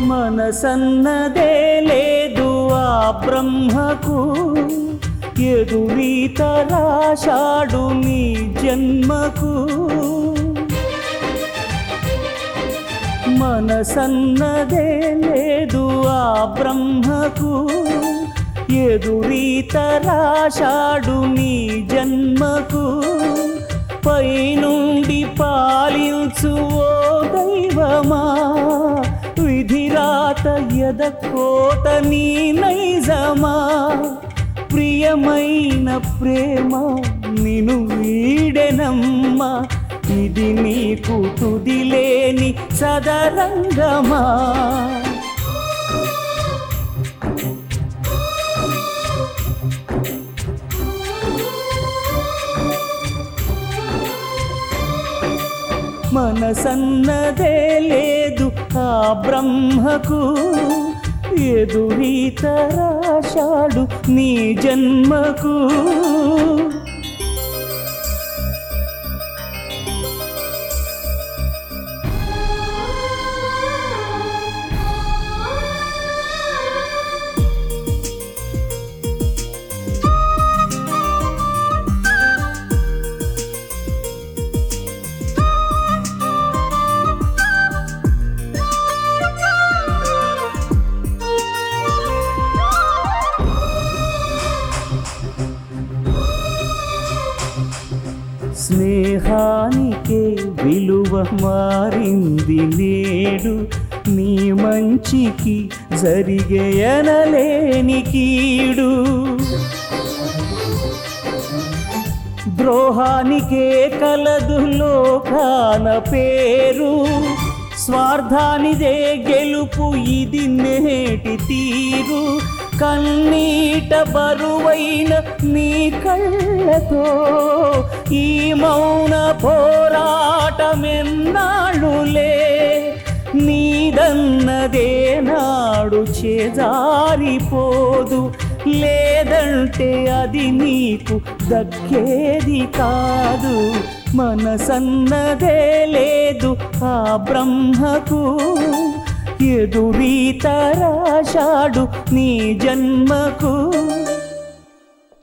మనసన్నదే లేదు ఆ బ్రహ్మకు ఎదురీత రాశాడు నీ జన్మకు మనసన్నదే లేదు ఆ బ్రహ్మకు ఎదురీత రాశాడు నీ జన్మకు పైనుండి పాలించు ఓ దైవమా విధిరాత ఎదకోత నీ నైజమా ప్రియమైన ప్రేమ నిను వీడెనమ్మా ఇది నీకు తుదిలేని సదరంగమా మనసన్నదే లేదు ఆ బ్రహ్మకు ఎదురీత రాశాడు నీ జన్మకు స్నేహానికే విలువ మారింది నేడు నీ మంచికి జరిగేయనలేని కీడు ద్రోహానికే కలదు లోకాన పేరు స్వార్థానిదే గెలుపు ఇది నేటి తీరు కన్నీట బరువైన నీ కళ్ళతో ఈ మౌన పోరాటమెన్నాళ్ళులే నీదన్నదే నాడు చేజారిపోదు లేదంటే అది నీకు దక్కేది కాదు మనసన్నదే లేదు ఆ బ్రహ్మకు ఎదురీత రాశాడు నీ జన్మకు